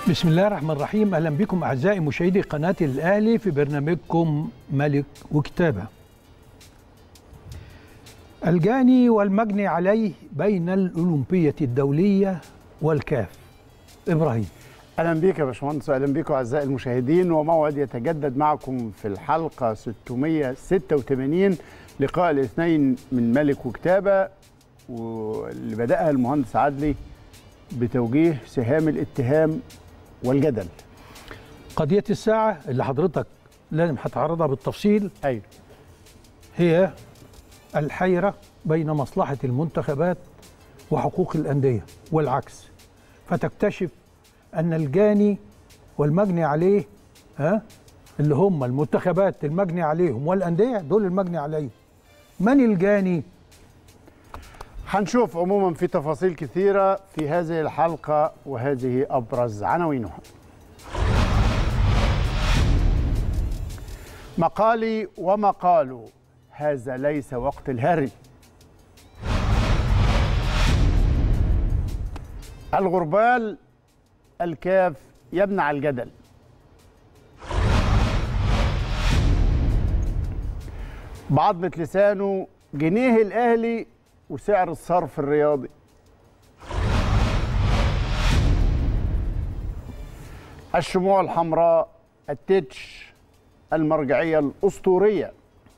بسم الله الرحمن الرحيم اهلا بكم اعزائي مشاهدي قناه الاهلي في برنامجكم ملك وكتابه. الجاني والمجني عليه بين الاولمبيه الدوليه والكاف. ابراهيم. اهلا بيك يا باشمهندس واهلا بيكم اعزائي المشاهدين وموعد يتجدد معكم في الحلقه 686 لقاء الاثنين من ملك وكتابه واللي بداها المهندس عدلي بتوجيه سهام الاتهام والجدل قضيه الساعه اللي حضرتك لازم هتعرضها بالتفصيل ايوه هي الحيره بين مصلحه المنتخبات وحقوق الانديه والعكس فتكتشف ان الجاني والمجني عليه ها اللي هم المنتخبات المجني عليهم والانديه دول المجني عليهم من الجاني هنشوف عموما في تفاصيل كثيره في هذه الحلقه وهذه ابرز عناوينها مقالي ومقاله هذا ليس وقت الهري الغربال الكاف يمنع الجدل بعضمة لسانه جنيه الأهلي وسعر الصرف الرياضي الشموع الحمراء التتش المرجعية الأسطورية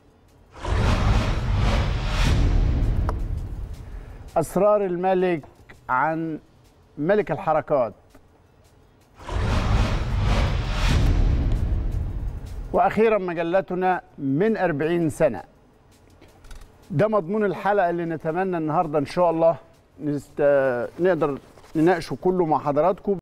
أسرار الملك عن ملك الحركات وأخيرا مجلتنا من أربعين سنة ده مضمون الحلقة اللي نتمنى النهاردة إن شاء الله نست... نقدر نناقشه كله مع حضراتكم